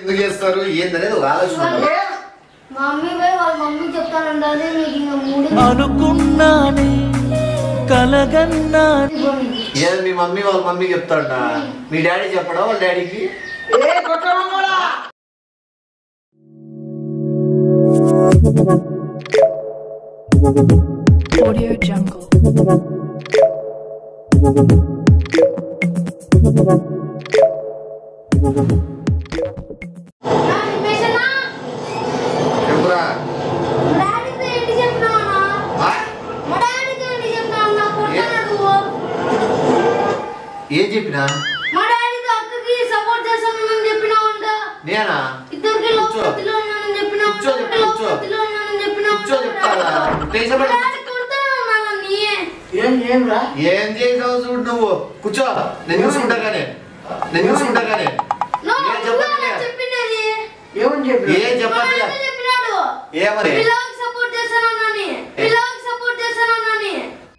ఎందుకు చేస్తారు ఏందనేది ఒక ఆలోచన వాళ్ళ ఉండాలి. మా మమ్మీ పోయి వాళ్ళ మమ్మీ చెప్తానంటే అదే నీకు ఇంకా మూడు అనుకున్నానే కలగన్నా పోనీ. ఏది మీ మమ్మీ వాళ్ళ మమ్మీ చెప్తాడ మీ డాడీ చెప్పడా వాళ్ళ డాడీకి ఏ కొట్టడం కూడా Audio Jungle. నా నిమేషనా? చెప్పురా డాడీతో ఏంటి చెప్పినావన్నా? ఆ? మా డాడీతో ఏంటి చెప్పినావన్నా? కొడతానా నువ్వు? ఏం చెప్పినా మా డాడీతో అక్కకి సపోర్ట్ చేస్తానని చెప్పినావంట నేనా ఇద్దరికి లవ్ కూర్చో. మధ్యలో ఉన్నానని చెప్పినావు కూర్చో చెప్పు, లవ్ కూర్చో. మధ్యలో ఉన్నానని చెప్పినావు కూర్చో చెప్తారా టెన్షన్ పడ డాడీ కొడతానన్నా నన్ను. ఏం ఏం రా ఏం చేసావు చూడు నువ్వు కూర్చో నేను చూసుకుంటా కానీ నేను చూసుకుంటా కానీ నువ్వు ఏం చెప్పట్లే నువ్వే చెప్పిండేది. ఏమని చెప్పి ఏం మా చెప్పట్లే డాడీ చెప్పినాడు ఏమని పిల్లలకు సపోర్ట్ చేస్తానని పిల్లలకు సపోర్ట్ చేస్తానని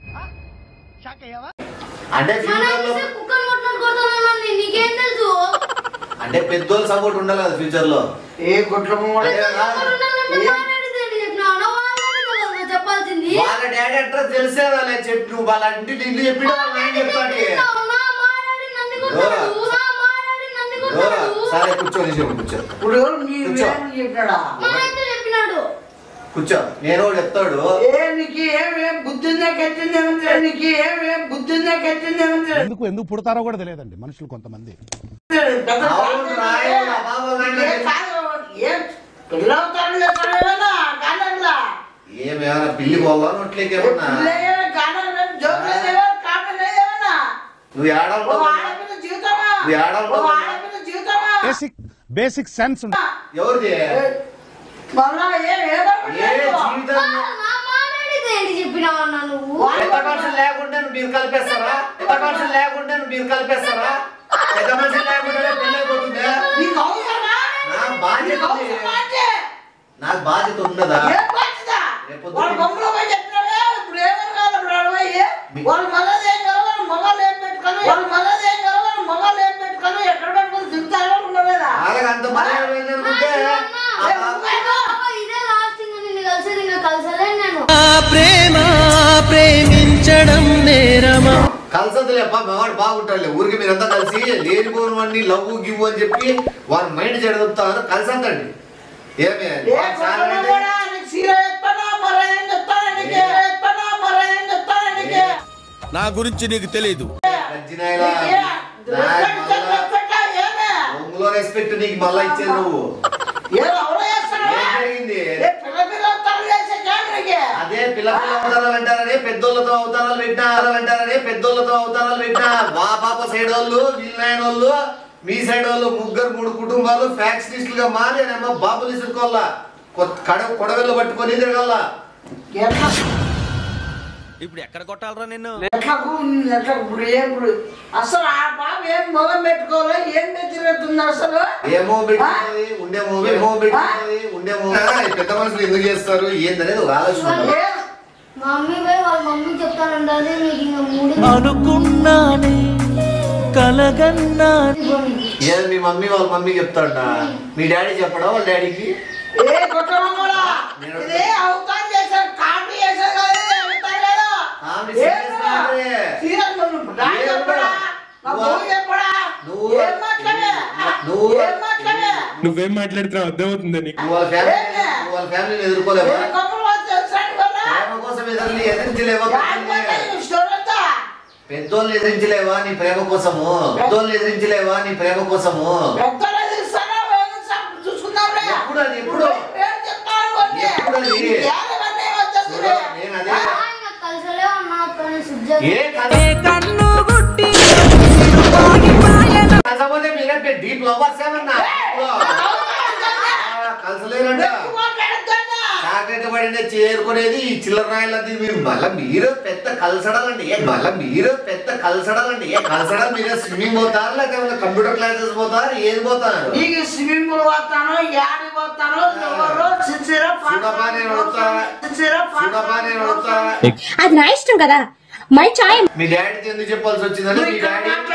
అంటే మన ఫ్యూచర్ లో ఇంట్లో కుక్కను కొట్టినట్టు కొడతానని నీకేం తెలుసు అంటే పెద్దోళ్ళ సపోర్ట్ ఉండాలి కదా ఫ్యూచర్ లో ఏ కొట్టడం కూడా అదే కదా. ఎవరు ఉండాలంటే మా డాడీతో ఏంటి చెప్పినావు నా వాళ్ళ డాడీతో కదా నువ్వు చెప్పాల్సింది వాళ్ళ డాడీ అట్లా తెలిసేవాళ్ళే చెప్పు నువ్వు వాళ్ళ ఇంటి ఇల్లు చెప్పిన ఆయన చెప్తాడు చెప్పినావు, నా మా డాడీ నన్ను కొడతాడు, నా మా డాడీ నన్ను డోరా, కొడతాడు. సరే కూర్చో నిజం కూర్చో ఇప్పుడు నీ కూర్చో. ఏమని చెప్పాడా మా ఆయనతో చెప్పినాడు కూర్చో నేను ఒకటి చెప్తాడు ఏ నీకు ఏమేం బుద్ధిందా కట్టిందేమంటే నీకు ఏమేం బుద్ధిందా కట్టిందేమంటే ఎందుకు ఎందుకు పుడతారో కూడా తెలియదండి మనుషులు కొంతమంది పెద్ద అవును రాయ్, ఏ బాబా నాయన. కాదు, ఏ పిల్లవుతారు లేకపోయినా కానట్లా ఏమేమైనా పిల్లి పోవాలా నోట్లేకేమన్నా పిల్లయ్య కానట్లా జోకులేదేవా కాపలేదేమన్నా నువ్వు ఓ ఏడాలి ఆడపిల్ల జీవితమా నువ్వు ఏడాలి ఓ ఆడపిల్ల జీవితమా బేసిక్ బేసిక్ సెన్స్ ఉండాలి ఎవరిది మళ్ళా ఏం ఏ ఏమనుకుంటున్నావు? జీవితం నా మా డాడీతో ఏంటి చెప్పినావన్నా నువ్వు పెద్ద మనుషులు లేకుంటే నువ్వు మీరు కలిపేస్తారా పెద్ద మనుషులు లేకుంటే నువ్వు మీరు కలిపేస్తారా పెద్ద మనుషులు లేకుంటే పెళ్ళైపోతుందా నీకు అవసరమా? నాకు బాధ్యత నీకు ఉంది. అవసరమా అంటే? నాకు బాధ్యత ఉన్నదా ఏం బాధ్యత? రేపు పొద్దున్న- వాళ్ళ బొమ్మలో పోయి చెప్పినావే, ఇప్పుడు ఏమని కావాలి ఇప్పుడు ఆడ పోయి? మీ- వాళ్ళ మగది ఏం కావాలి, వాళ్ళ మగాళ్ళు ఏం పెట్టుకొని, వాళ్ళ మగది ఏం కావాలి, వాళ్ళ మగాళ్ళు ఏం పెట్టుకొని, ఎక్కడ పెట్టుకొని తిరుగుతారో ఉండలేదా? వాళ్ళకి అంత మర్యాద ఏందనుకుంటే ఏ నువ్వేమో? ఇదే లాస్ట్ ఇంకా నిన్ను కలిసేది ఇంకా కలిసలేను నేను ప్రేమ ప్రేమించడం నేరమా కలిసదులే అబ్బా మావాడు బాగుంటాడులే ఊరికి మీరంతా కలిసి లేనిపోని వాడిని లవ్ గివ్ అని చెప్పి వాడి మైండ్ చెడదొప్పుతారు కలిసంతండి ఏమి ఏ కొడుకున్నా కూడా నీకు సీర ఎత్తానా, మరో ఏం చెప్తానా నీకే? ఎత్తానా, మరో ఏం చెప్తానా నీకే? నా గురించి నీకు తెలీదు గజ్జినాయలా నీకే? రెస్పెక్ట్ చెప్పు, రెస్పెక్ట్ ఏమే? ఒంగులో రెస్పెక్ట్ నీకు మళ్ళా ఇచ్చేది నువ్వు ఏదో ఎవరో చేస్తారా? ఏం జరిగింది ఏ పిల్ల పిల్ల తల్లి చేసే జాగ్రత్తకి. అదే పిల్ల పిల్ల అవతారాలు అంటారని పెద్దోళ్ళతో అవతారాలు పెట్టినారు అంటారని పెద్దోళ్ళతో అవతారాలు పెట్టినా మా పాప సైడ్ వాళ్ళు వీళ్ళైన వాళ్ళు మీ సైడ్ వాళ్ళు ముగ్గురు మూడు కుటుంబాలు ఫ్యాక్షనిస్టులుగా మారి అమ్మ బాబులు ఇసుకోవాలా కడ కొడవెళ్ళు పట్టుకొని తిరగల ఎట్లా ఇప్పుడు ఎక్కడ కొట్టాలరా నిన్ను ఎట్లకు ఎట్లా ఇప్పుడు ఏం ఇప్పుడు అసలు ఆ బాబు ఏం మొగం పెట్టుకోవాలి ఏం తిరుగుతుంది అసలు ఏమో పెట్టుకున్నది ఉండే మూవీ ఏమో పెట్టుకున్నది ఉండే మూవీ పెద్ద మనుషులు ఎందుకు చేస్తారు ఏందనేది ఒక ఆలోచన ఉండాలి. ఏ? మా మమ్మీ పోయి వాళ్ళ మమ్మీ చెప్తానంటే అదే నీకు ఇంకా మూడు అనుకున్నానే కలగన్నా పోనీ. ఏది మీ మమ్మీ వాళ్ళ మమ్మీ చెప్తాడ మీ డాడీ చెప్పడా వాళ్ళ డాడీకి ఏ కొట్టడం కూడా ఇదే అవతారం చేశారు కాపీ చేశారు కదా ఇది అవుతారు కదా కామెడీ ఏం serious రా? కాదే. సీరియస్ నువ్వు డాడీ ఏం చెప్పడా రా? నా నువ్వు- బోయ్ చెప్పడా నువ్వు- ఏం మాట్లాడే నువ్వు- ఏం మాట్లాడే నువ్వేం మాట్లాడుతున్నావు అర్థమవుతుందా నీకు నువ్వు వాళ్ళ ఫ్యామిలీ ఏంటి? నువ్వు వాళ్ళ ఫ్యామిలీని ఎదుర్కోలేవా ఏ కబుర్లు వచ్చి తెలుసాను కదా ప్రేమ కోసం ఎదురు ఎదిరించలేవా డాడీ మాట్లాడి ఈ స్టోరీ అంతా పెద్దోళ్ళు ఎదిరించలేవా నీ ప్రేమ కోసము పెద్దోళ్ళు ఎదిరించలేవా నీ ప్రేమ కోసము పెద్దలు ఇస్తారా వేగం సార్ చూసుకుందాంలే ఎప్పుడు అది ఎప్పుడు పేరు చెప్తాను కొన్ని. ఎప్పుడు అది? ఈ ధ్యానమన్నీ వచ్చేస్తుంది. చూడు, నేను అదే ఆ, ఇంకా కలిసలే ఉన్నా కానీ సుజ్జ ఏ కథ కన్ను గుట్టి కాకపోతే మీరంటే డీప్ లవర్స్ ఏమన్నా కలిసలేరంట ఎక్కువ మాట్లాడొద్దన్నా. చాక్లెట్ పడిన చేరుకునేది ఈ చిల్లర రాయలది మీరు మళ్ళీ మీరు పెద్ద కలసడాలండి ఏ మళ్ళీ మీరు పెద్ద కలసడాలండి ఏ కలసడాలు మీరు స్విమ్మింగ్ పోతారు లేకపోతే కంప్యూటర్ క్లాసెస్ పోతారు ఏది పోతారు నీకు స్విమ్మింగ్ పూల్ పోతాను యాడి పోతాను ఎవరు సిన్సియర్ చూడపా నేను వస్తా. చూడపా నేను వస్తా. అది నా ఇష్టం కదా మై చాయ్ మీ డాడీకి ఎందుకు చెప్పాల్సి వచ్చిందని మీ డాడీ మాట్లాడండి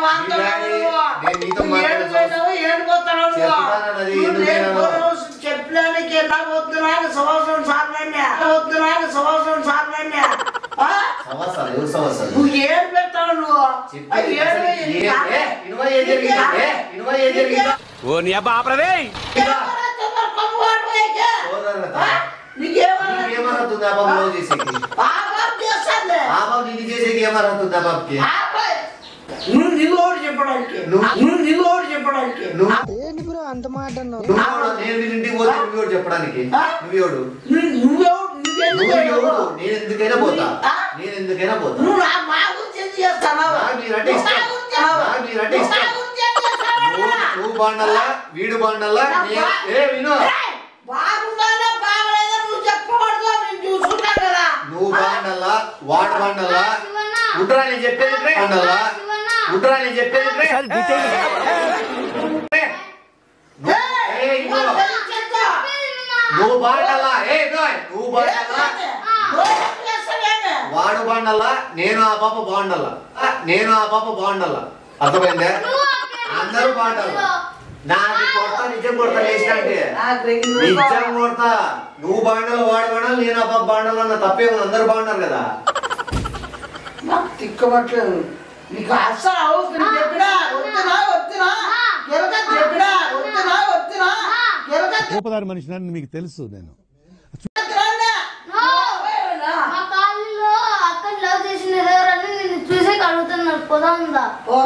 వాడుతున్నావు డాడీ, నువ్వు. నేను నీతో నువ్వు ఏడు మాట్లాడను. పోయినావు, ఏడు పోతున్నావు నువ్వు. చెప్తానన్నది నువ్వు ఎందుకు నేను వినను? పోయినావు, చెప్పడానికి ఎలా పోతున్నాను సంవత్సరం సార్లన్నా పోతున్నాను సంవత్సరం సార్లన్నా సమస్యలు ఎవరు సమస్యలు నువ్వు ఏడు పెడతావు నువ్వు చెప్పు. ఆ ఏడు అసలు ఏ- పోయి- ఏ, ఇనుమ ఏం జరిగిందా? ఏ, ఇనుమ ఏం జరిగిందా? ఓ నీ అబ్బా ఆపరదే ఇదా, ఎవరైతే కొమ్ము వాడు పోయేకే? పోదన్నత. ఆ? నీకేమన్నా నీకేమర్హతుంది ఆ బాబు లవ్ చేసేకి పాపం చేస్తానులే. ఆ బాబు నిన్ను చేసేకి ఏమర్హతుంది ఆ బాబుకి ఆపే. నువ్వు నిలువోడు చెప్పడానికి నువ్వు- నువ్వు నిలువోడు చెప్పడానికి నువ్వు నువ్వు కూడా నేను వీళ్ళ ఇంటికి పోతే నువ్వు ఎవడు చెప్పడానికి ఆ? నువ్వెవడు నువ్వు- నువ్వెవడు నువ్వెందుకు నువ్వు ఎవడు ఎవడు? నేను ఎందుకైనా పోతా ఆ? నేను ఎందుకైనా పోతా నువ్వు నా మా గురించి ఎందుకు చేస్తున్నావు? నాకు మీరంటే నువ్వు ఇష్టం. నా గురించి చేస్తున్నావు. నాకు మీరంటే నువ్వు నా ఇష్టం. గురించి ఎందుకు చేస్తున్నావు? నువ్వు నువ్వు బాండల్లా వీడు బాండల్లా నా నేను బా- ఏ విను ఏయ్, బాగుండాలా బాగలేదా నువ్వు చెప్పకూడదు నేను చూసుకుంటాను కదా నువ్వు బాండల్లా వాడు బాండల్లా శివన్న. ఉంటారా నేను చెప్పేది ట్రే బాండల్లా శివన్న. ఉంటారా నేను చెప్పేది ట్రే ట్రే. నువ్వు- ఏయ్, ఏయ్, నువ్వు ఇదిగో. తెలిసి చెప్తా. నువ్వు బాండల్లా ఏ నోయ్ నువ్వు బాండల్లా ఏంటి? నువ్వు ఏం చేస్తావేమి? వాడు బాండల్లా నేను ఆ పాప బాండల్లా ఆ, నేను ఆ పాప బాండల్లా అర్థమైందా నువ్వు అక్కడ అందరూ బాండల్లా నాకు కొడతా నిజం కొడతా లేచిన అంటే నాకు రెండు నిజం కొడతా నువ్వు బాండలు వాడు బాండలు నేను ఆ పాప బాండలు అన్న తప్పేమో అందరు బాగున్నారు కదా నాకు తిక్కబట్టలేదు నీకు అస్సలు అవసరం చెప్పినా వద్దునా వద్దునా గిరక చెప్పినా వద్దునా వద్దునా గిరక రూపదారి మనిషిని మీకు తెలుసు నేను చెప్పినా నో. మా కాలనీలో అక్కడ లవ్ చేసిన ఎవరని నిన్ను చూసే అడుగుతున్నారు పోదాందా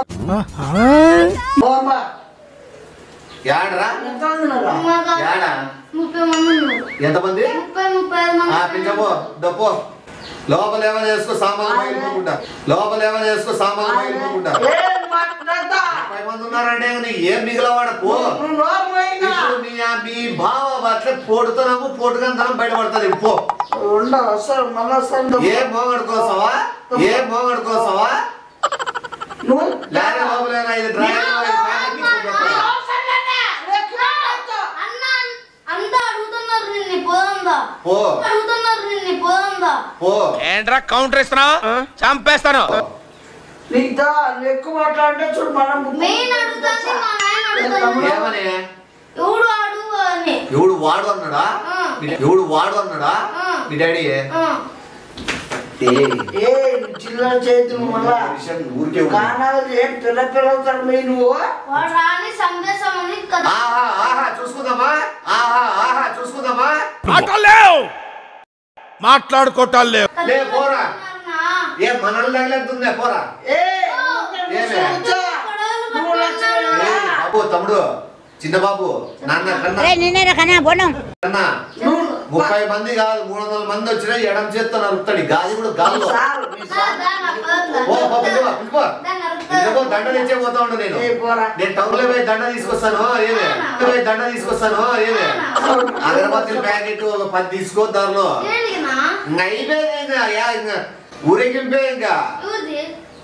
బాబా యాడరా ఎంత ఉన్నారు మా కాలనీ యాడా ముప్పై మంది ఉన్నారు ఎంతమంది ముప్పై ముప్పై ఐదు మంది ఆ పించపో డప్పో లోపల ఏమైనా వేసుకో సామాన్లు బయలుపోకుండా లోపల ఏమైనా వేసుకో సామాన్లు బయలుపోకుండా ఏం మాట్లాడతా ముప్పై మంది ఉన్నారంటే నీకు ఏం మిగిలవాడ పో నువ్వు నోరు పోయినా ఇప్పుడు మీ మీ బావ అట్లే పోడుతున్నాము పోటుగానే బయటపడుతుంది పో ఉండవు అసలు మళ్ళీ వస్తాను ఏ మోగడు కోసవా ఏ మోగడు కోసవా నువ్వు లేక లోపల ఐదు డ్రాయర్లు ఐదు ప్యాంట్లు తీసుకొని వస్తా. అన్న అంతా అడుగుతున్నారు నిన్ను పోదాందా పో అడుగుతున్నారు నిన్ను పోదాందా పో ఏంట్రా కౌంటర్ ఇస్తున్నావు చంపేస్తాను నీతో నువ్వు ఎక్కువ మాట్లాడితే చూడు మనం మెయిన్ అడుగుతుంది మా నాయన అడుగుతాను ఏమని ఎవడు అడుగు అని ఎవడు వాడు అన్నాడా ఆ. మీ- ఎవడు వాడు అన్నాడా ఆ. మీ డాడీ ఆ. ఏయ్, ఏ చిల్లర చేతులు మళ్ళా విషయం ఊరికే ఉంది. కానాలు ఏం పిల్ల పిల్లవుతాడు మీ నువ్వు వాడు రాని సందేశమని కదా ఆహా ఆహా చూసుకుందామా ఆహా ఆహా చూసుకుందామా మాట్లాడలేవు మాట్లాడుకోవటాలు లేవు లే, పోరా. అన్నా. ఏ మనల్ని తగిలేస్తుందే పోరా ఏ ఏమే? నువ్వు లక్షణం ఏ, బాబు తమ్ముడు చిన్న బాబు నాన్న కన్నా కన్నా నువ్వు ముప్పై మంది కాదు మూడు వందల మంది వచ్చినా ఎడం చేత్తో నరుకుతాడు ఈ గాలి కూడా గాల్లో సార్ మీ దా, సార్ దా, నా పదవులా. ఓ పో, పిలువా, పిలువా. దాన్ని అరుకుతాడు. పిలువో, దండ తెచ్చే పోతా ఉండు నేను ఏ పోరా నేను టౌన్ లో పోయి దండ తీసుకొస్తాను ఏమే పోయి దండ తీసుకొస్తాను ఏమే అగరబత్తుల ప్యాకెట్ ఒక పది తీసుకో దానిలో దేనికినా? ఇంకా అయిపోయింది ఇంకా యా, ఇంకా ఊరేగింపే ఇంకా ఎవరిది?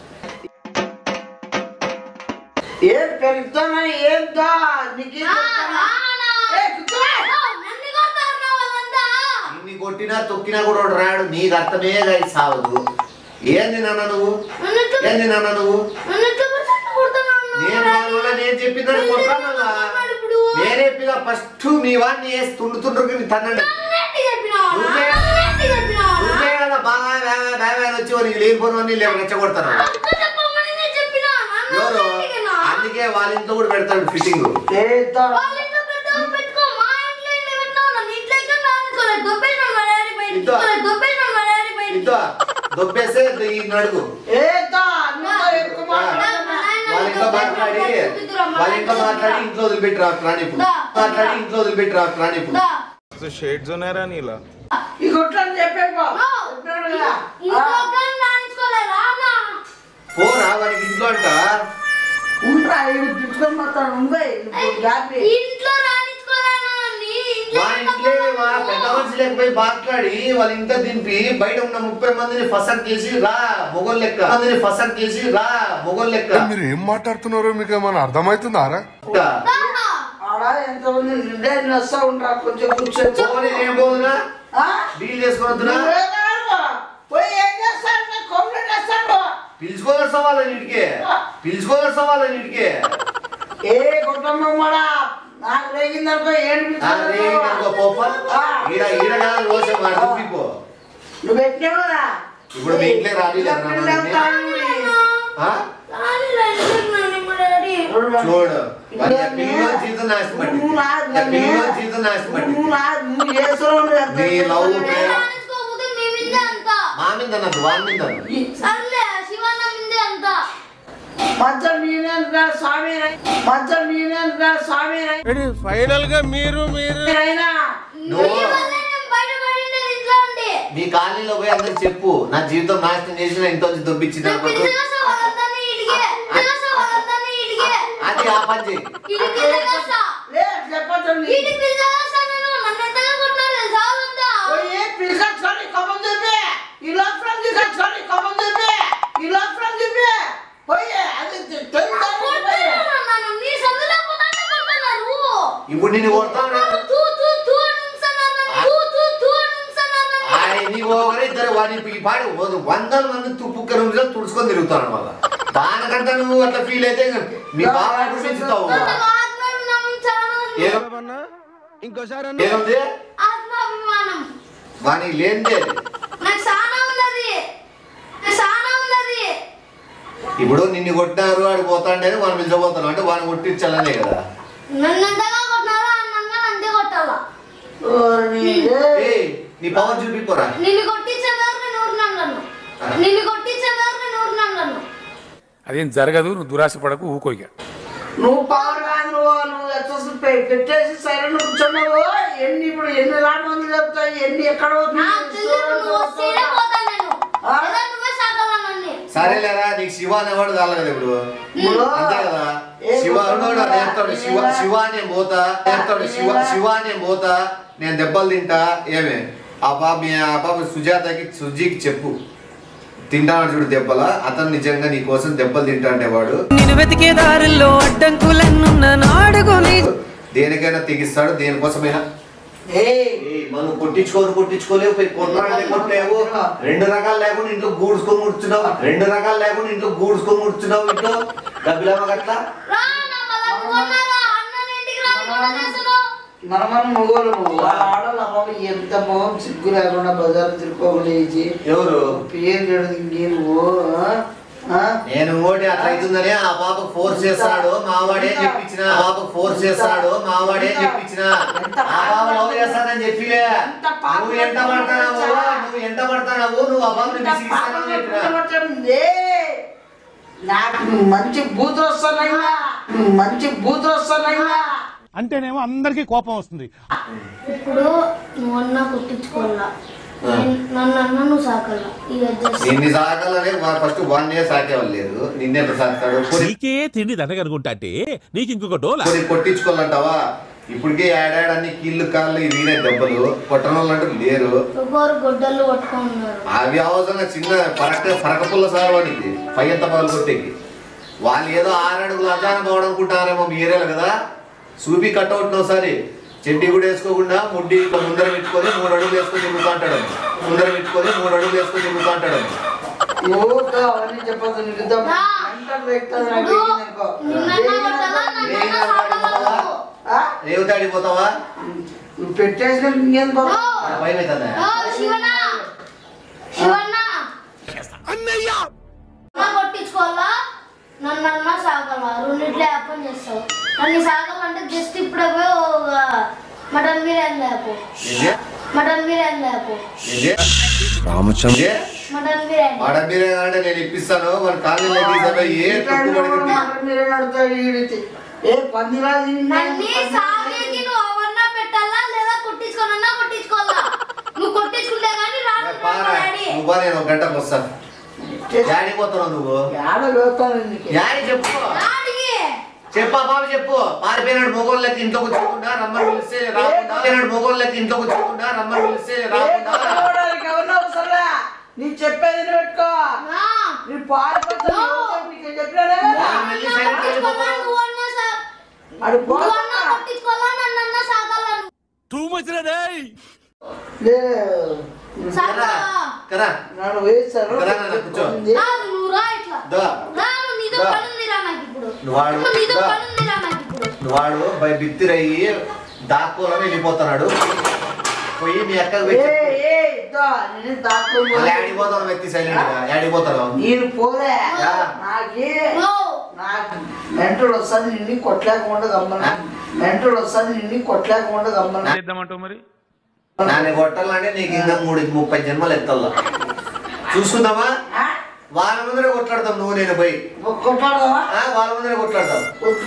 ఏం పెరుగుతున్నా ఏం దా నీకు రా, రానా? ఏ, కూర్చో. ఓ, నన్ను కొడతారు నా వాళ్ళంతా. ఇన్ని కొట్టినా తొక్కినా కూడా వాడు రాడు నీకు అర్థమే కాదు సావదు ఏంది నాన్న నువ్వు నన్ను ఇట్లా- ఏంది నాన్న నువ్వు నన్ను ఇట్లా కొడితే అట్లా కొడతాను అన్నా. నేను దానివల్ల నేను చెప్పిందని కొట్టానల్లా ఇప్పుడు నేనే చెప్పిన ఫస్ట్ మీ వాడిని వేసి తుండుతుండ్రు తన్నండి అన్నట్టు చెప్పినావా? నువ్వే. అన్నట్టు చెప్పినావా? నువ్వే కదా బాగా బాగా బాగా వచ్చి వానికి లేనిపోను లేవు రెచ్చగొడతాను అంత చెప్పమని నేను చెప్పినా. నన్ను ఎవరు అన్నట్టుగానా? అందుకే వాళ్ళ ఇంట్లో కూడా పెడతాడు ఫిట్టింగ్ ఏ దా. వాళ్ళ ఇంట్లో పెద్దగా పెట్టుకో, మా ఇంట్లో ఏంటి పెట్టినావు? నన్ను ఇంట్లో ఎక్కడ రానిచ్చుకోలేదు. దొబ్బేసినాడు మా డాడీ బయటికి. ఇద్దో. దొబ్బేసినాడు మా డాడీ బయటికి. ఇంతో దొబ్బేస్తే ఈ నడుగు ఏ దా. నువ్వు ఎక్కువ మాట్లాడు. వాళ్ళ ఇంట్లో మాట్లాడి వాళ్ళ ఇంట్లో మాట్లాడి ఇంట్లో వదిలిపెట్టి రా రాని ఇప్పుడు మాట్లాడి ఇంట్లో వదిలిపెట్టి రా రాని ఇప్పుడు దా. షేడ్స్ ఉన్నారా నీలా ఈ గుట్లని చెప్పాను బా. నో. చెప్పాను కదా. ఇంట్లో కానీ రానిచ్చుకోలేదు. రానా? పోరా వానికి ఇంట్లో అంట ఉండరా ఇవి పిచ్చుకొని పోతాను ఉండే గ్యాప్ ఇంట్లో రానిచ్చుకోలేనా నీ ఇంట్లో మా ఇంట్లో మా పెద్ద మనిషి లేకపోయి మాట్లాడి వాళ్ళ ఇంట్లో దింపి బయట ఉన్న ముప్పై మందిని ఫసక్ చేసి రా మొగోల్ లెక్క మందిని ఫసక్ చేసి రా మొగోల్ లెక్క మీరు ఏం మాట్లాడుతున్నారో మీకు ఏమైనా అర్థమవుతుందారా దాదా. ఆడ ఎంతమంది నేను వస్తా ఉండరా కొంచెం కూర్చో పోనీ నేను పోదునా ఆ? డీల్ చేసుకుని వద్దునా నువ్వే కాదు. పోయి ఏం చేస్తాడు కొమ్ములు చేస్తాడు పిలుచుకోవస్తాం వాళ్ళని ఇంటికి పిలుచుకోవస్తాం వాళ్ళని ఇంటికి ఏ కుటుంబం కూడా నాకు రేగిందనుకో ఏంటి అరే ఇంకో పోప ఈడ ఈడ కాదు రోజు మాట చూపిపో నువ్వు పెట్టినావు కదా ఇప్పుడు మీ ఇంట్లో రాలేదు కదా పిల్లలు రమ్మని. తాగుడి. ఆ? కానీ లంచుకున్నాను ఇప్పుడు డాడీ చూడు మరి ఆ పిల్లిలో జీవితం నాశనం పట్టింది నువ్వు నా- ఆ పిల్లిలో జీవితం నాశనం పట్టింది నువ్వు నా- నువ్వు చేస్తున్నావు ఎంత నీ లవ్ ప్రేమ రాణించుకోకపోతే మీ మిందే అంత మా మీద అన్నది వాడి మీద అన్నది. సర్లే శివన్న మిందే అంత మధ్య నేనే స్వామి మధ్య నేనే స్వామి ఫైనల్ గా మీరు మీరు అయినా నువ్వు నీ వల్లే నేను బయటపడింది ఇంట్లో ఉండి నీ కాలనీలో పోయి అందరికి చెప్పు నా జీవితం నాశనం చేసిన ఇంత వచ్చి దొబ్బిచ్చిన నువ్వు పిలిచేసా వాళ్ళందరినీ ఇడిగే పిలిచేసా వాళ్ళందరినీ ఇడిగే అది ఆ పని చెయ్యి ఇడి పిలిచేసా లే చెప్పొద్దు నీ. ఇడి పిలిచేసా నేను నన్ను ఎంతగా కొట్టినారు తెలుసా వాళ్ళంతా పోయి పిలిచొచ్చుకొని కబం చెప్పి ఈ లోపల తీసుకొచ్చుకొని కబం చెప్పి ఈ లోపల చెప్పి పోయి అది తె- తెలుసా నీకు పోయి. కొడుతున్నారు నన్ను నీ సందులో పోతానే కొడుతున్నారు ఇప్పుడు నిన్ను కొడతాను తూ తూ తూ నుంచున్నారు నన్ను తూ తూ తూ నుంచున్నారు నన్ను ఆయన నీ ఒకరు ఇద్దరు వాడి ఈ పాడి ఓ- వందల మంది తుప్పుక్క రోజులు తుడుచుకొని తిరుగుతాను అనమాట దానికంటే నువ్వు అట్లా ఫీల్ అయితే ఇంక మీ బాగా పెంచుతావు నాకు ఆత్మాభిమానం చాలా ఉంది ఏం- ఇంకోసారి ఏముంది ఆత్మాభిమానం వాని లేనిదే నాకు చాలా ఉన్నది నాకు చాలా ఉన్నది ఇప్పుడు నిన్ను కొట్టినారు వాడు పోతాండే వాడిని పిలిచబోతాను అంటే వాడిని కొట్టించాలనే కదా నన్ను ఎంతగా కొట్టినారో అన్నంగా అంతే కొట్టాలా ఓరి ఏ. ఏయ్ నీ పవర్ చూపిపోరా నిన్ను కొట్టించే వరకు నూరు నన్ను నిన్ను కొట్టించే వరకు నూరు నన్ను అదేం జరగదు నువ్వు దురాశ పడకు ఊకోయిక నువ్వు పవర్ కాదు నువ్వు నువ్వు ఎక్సెస్ పె- పెట్టేసి సైలెంట్ కూర్చున్నావు ఎన్ని ఇప్పుడు ఎన్ని రాని మందులు చెప్తాయి ఎన్ని ఎక్కడ నాకు తెలియదు నువ్వు వస్తేనే పోతాను నేను లేదా నువ్వే సాగాల నన్ను సరేలేరా నీకు శివ అనేవాడు కాలేదు ఇప్పుడు ఇప్పుడు అంతే కదా ఏ శివ కుటుంబంలో అన్నాడు నేర్తాడు శివ ఏ- శివ నేను పోతా నేర్తాడు శివ శివ నేను పోతా నేను దెబ్బలు తింటా ఏమే ఆ పాప మీ ఆ పాప సుజాతకి సుజీకి చెప్పు తింటాడు చూడు దెబ్బల అతను నిజంగా నీ కోసం దెబ్బలు తింటా వాడు నేను వెతికే దారిలో అడ్డంకులన్నున్న నాడుకొని దేనికైనా తెగిస్తాడు దేనికోసమైనా ఏయ్ ఏయ్, మనం కొట్టించుకోరు కొట్టించుకోలేవు పోయి కొన్నాళ్ళే కొట్టలేవు రెండు రకాలు లేకుండా ఇంట్లో గూడ్చుకొని ముడుచున్నావు రెండు రకాలు లేకుండా ఇంట్లో గూడ్చుకొని ముడుచున్నావు ఇంట్లో డబ్బులేమో గట్లా రా నా మళ్ళా కొన్నారా అన్న ఇంటికి రా కూడా చేస్తున్నావు మన మన మొగోళ్ళు వాళ్ళ ఆడవాళ్ళు అమ్మ ఎంత మొహం సిగ్గు లేకుండా బజార్ తిరుకోలేచి ఎవరు పేరు చెడు ఇంకే నువ్వు ఆ? ఆ? నేను ఇంకోటి అట్లా అవుతుందని ఆ పాప ఫోర్స్ చేస్తాడు మావాడే చెప్పించిన ఆ పాప ఫోర్స్ చేస్తాడు మావాడే చెప్పించిన ఆ పాప లవ్ చేస్తానని చెప్పిలే నువ్వు ఎంట పడతావు నువ్వు ఎంట పడతావు నువ్వు ఆ పాపని ఇంత విసిగిస్తానని పాపం చెప్పిన పుట్టబట్టింది. నాకు మంచి బూతులు వస్తున్నాయిగా మంచి బూతులు వస్తున్నాయిగా అంటేనేమో అందరికీ కోపం వస్తుంది ఇప్పుడు నువ్వు అన్న కొట్టించుకోవాలా నన్ను అన్న నువ్వు సాకల్లా ఇక జస్ట్ నిన్ను సాకాలనే ఫస్ట్ వన్ ఇయర్ సాకేవాళ్ళు లేదు నిన్నెంత సాకుతాడు కొన్ని నీకే తిండి దండగనుకుంటా అంటే నీకు ఇంకొక డోలా కొన్ని కొట్టించుకోవాలంటావా ఇప్పటికే ఏడాడన్ని కీళ్ళు కాళ్ళు ఇరిగిన దెబ్బలు కొట్టడం వాళ్ళు అంటూ లేరు ఒకరు గొడ్డలు పట్టుకున్నారు అవి అవసరంగా చిన్న పరక పరకపుల్ల సార్ వాడికి పై ఎంత పగలు కొట్టేకి వాళ్ళు ఏదో ఆరడుగులు అజానం పోవడం అనుకుంటారేమో మీ ఏరియాలో కదా సూపి కట్అవుట్ ఒకసారి చెడ్డి కూడా వేసుకోకుండా ముడ్డి ఇట్లా ముందర పెట్టుకొని మూడు అడుగులు వేసుకొని తిరుగుతూ అంటాడు ముందర పెట్టుకొని మూడు అడుగులు వేసుకొని తిరుగుతూ అంటాడు ఊరికే అవన్నీ చెప్పొద్దు నీకు ఇద్దాం. రా. మెంటల్ వ్యక్తులు నాకు ఇప్పుడు ఎక్కిందనుకో. నిన్నన్నా కొట్టాలా నన్నన్నా సాకాలా నువ్వు? రేవు ఆ? రేవుతాడి పోతావా నువ్వు పెట్టేసిన ఇంకేం నో. పోతావు? భయం అవుతుందా నో, శివన్న శివన్న నా కొట్టించుకోవాలా నన్ను అన్న సాగల రెండిట్లో యాపం చేస్తావు నన్ను సాగాలంటే జస్ట్ ఇప్పుడే పోయి ఒక మటన్ బిర్యానీ లేపు ఏంటి? మటన్ బిర్యానీ లేపు ఏంటి? రామచంద్ర ఏంటి? మటన్ బిర్యానీ మాట మీరే అంటే నేను ఇప్పిస్తాను మన కాలనీలో తీసుకుపోయి ఏ తుప్పు పడితే మాట మీరే నడుతాడు ఈడితే. ఏ పందిరాజు నన్ను సాగేకి నువ్వు అవన్నా పెట్టాలా లేదా కొట్టించుకోనన్నా కొట్టించుకోవాలా నువ్వు కొట్టించుకుంటే కానీ రాను పారా డాడీ నువ్వు బా, నేను ఒక గంటకు వస్తాను డాడీ పోతున్నావు నువ్వు ఏడ వేస్తాను నీకు డాడీ చెప్పు డాడీకి చెప్పా బాబు చెప్పు పారిపోయినాడు మొగోళ్ళకి ఇంట్లో కూర్చోకుండా రమ్మని పిలిస్తే రాకుండా పారిపోయినాడు మొగోళ్ళకి ఇంట్లో కూర్చోకుండా రమ్మని పిలిస్తే ఏ రాకుండా కొట్టుకోవడానికి ఎవరినో అవసరంలే. నీ చెప్పేది నువ్వు పెట్టుకో నా. నీ పారిపోతావు నీకు చెప్పినానే వాళ్ళు వెళ్ళి సైలెంట్ కొట్టించుకోవాలా వెళ్ళిపోతారు నువ్వు అన్నా సా- అది నువ్వు పోతా అన్నా కొట్టించుకోవాలా నన్ను అన్నా సాగాలా నువ్వు టూ మచ్ రే లే. కరా సాగాలా కరా నన్ను వేస్తారు కదా నాన్న, కూర్చో. కాదు నువ్వు రా ఇట్లా దా. రా, నువ్వు నీతో దా. పని ఉందిరా నాకు ఇప్పుడు వాడు నువ్వు నీతో దా. పని ఉందిరా నాకు ఇప్పుడు వాడు బై బిత్తిరయ్యి దాక్కోలని వెళ్ళిపోతున్నాడు పోయి మీ అక్కకు ఏ పెట్టి ఏ ఇద్దా నేను దాక్కోబో మళ్ళీ ఆడిపోతాను వ్యక్తి సైలెంట్ గా ఆడిపోతాను నేను పోలే యా. నాకే నో నాకు మెంటల్ వస్తుంది నిన్ను కొట్టలేకుండా గమ్మన మెంటల్ వస్తుంది నిన్ను కొట్టలేకుండా గమ్మన చేద్దామంటావు మరి నన్ను కొట్టాలంటే నీకు ఇంకా మూడు ముప్పై జన్మలు ఎత్తల్లా చూసుకుందామా ఆ? వాళ్ళ ముందరే కొట్లాడతాం నువ్వు నేను పోయి కొట్టాడదామా ఆ, వాళ్ళ ముందరే కొట్లాడతాం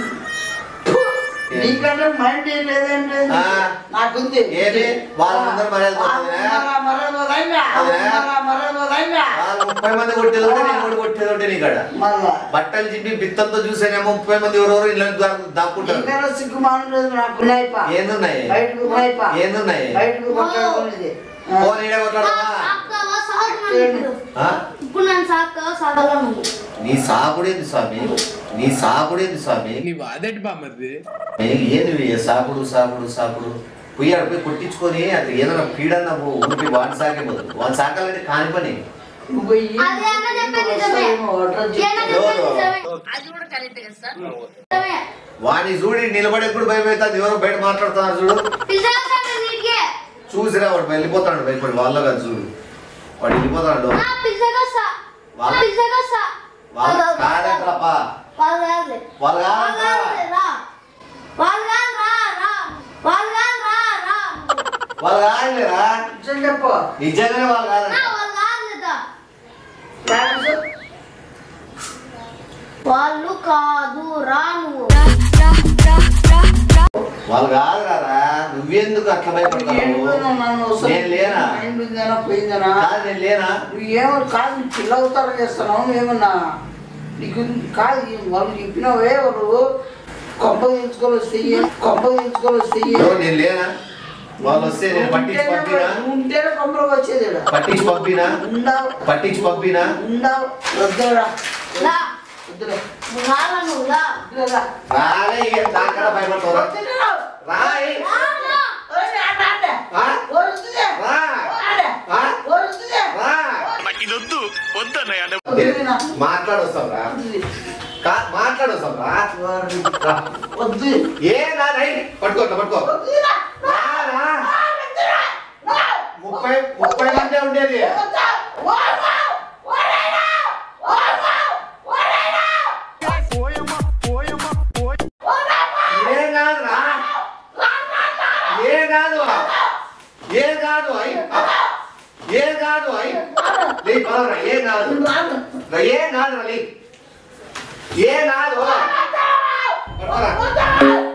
నీకంటే మైండ్ ఏం లేదంటే ఆ. నాకుంది ఏది? వాళ్ళ ముందర మర్యాద పోతుందా? అదే? వాళ్ళు ముప్పై మంది కొట్టేది ఉంటే నేను కూడా కొట్టేది ఉంటే నీ కాడ మళ్ళా బట్టలు చింపి బిత్తంతో చూసేనేమో ముప్పై మంది ఎవరెవరు ఇళ్ళ దాక్కుంటారు ఇంకా సిగ్గు మానలేదు నాకు ఉన్నాయిపా ఏందున్నాయి బయటకు ఉన్నాయిపా ఏందున్నాయి బయటకు కొట్టాడుకునేది ఫోన్ ఈడే కొట్లాడమా సాకుతావా సాగు నన్ను ఇప్పుడు ఆ? ఇప్పుడు నన్ను సాకుతావా సాగలా నువ్వు నీ సాకుడేంది స్వామి నీ సాకుడేంది స్వామి నీ వాదేంటి బామ్మది ఏ- ఏంది ఇవి? సాకుడు సాకుడు సాకుడు పోయి ఆడ పోయి కొట్టించుకొని అది ఏదైనా పీడన్న ఉండి వాడిని సాగే బదులు వాడిని సాకాలంటే కాని పని నువ్వు పోయి అదే అన్న చెప్పేది నిజమే వస్తావేమో, అడ్రస్ ఏ అన్న చెప్పు. చెప్పేది నిజమే నిజమే. వాడిని చూడి నిలబడే కూడా భయం అవుతుంది ఎవరో బయట మాట్లాడుతున్నారు చూడు పిజ్జా సాగు నీటికే చూసిరా వాడు వెళ్ళిపోతాడు భయపడి వాళ్ళ కాదు చూడు వాడు వెళ్ళిపోతాడు నా పిజ్జా కసా నా పిజ్జా కసా వాళ్ళ కాదంటారప్పా వాళ్ళు కాదులే వాళ్ళు వాళ్ళు కాదంటారా కాదులే రా వాళ్ళు కాదు రా రా వాళ్ళు కాదు రా రా వాళ్ళు కాదులేరా నిజం చెప్పు నిజంగానే వాళ్ళు నా కాదంట వాళ్ళు కాదులేదా రాజు, వాళ్ళు కాదు రా నువ్వు వాళ్ళు కాదురా నువ్వెందుకు అట్లా భయపడతావు ఏంటో నన్ను అసలు నేను లేనా మైండ్ ఉందేనా పోయిందేనా కాదు నేను లేనా నువ్వు ఏమో కాదు నువ్వు పిల్ల అవతారం చేస్తున్నావు నువ్వేమన్నా నీకు కాదు ఈ వాళ్ళు చెప్పినవే వాళ్ళు కొంప తెచ్చుకొని వస్తే కొంప తెచ్చుకొని వస్తే ఎవరు నేను లేనా వాళ్ళు వస్తే నేను పట్టించి పంపినా ఉంటేనే కొంపలోకి వచ్చేది ఈడ. పట్టించి పంపినా ఉండవు పట్టించి పంపినా ఉండవు వద్దురా రా వద్దురా నువ్వు రారా నువ్వు రా వద్దురా రాలే ఏం దాకా భయపడతావు వద్దురా. రాయ్ రా, రా. ఓయ్, ఆట, ఆట. ఆ? వరుస్తుంది. రా ఆట. ఆ? వరుస్తుంది. రా ఇదొద్దు వద్దన్నయ్య వద్దురా. మాట్లాడొస్తాం రా కా- మాట్లాడొస్తాం రా వరు. రా. వద్దు ఏ నా రై పట్టుకో ఇట్లా పట్టుకో వద్దురా. రా రా ముప్పై ముప్పై మంది ఉండేది వద్దు. వద్దు. వరైనా. వద్దు. వరైనా. ఏం కాదు రా ఏం కాదు ఏం కాదు అయ్ ఏం కాదు అయ్ లే పదవరా ఏం కాదు రాను. రా, ఏం కాదు రా లే ఏం కాదు పట్టుకోరా. వద్దు.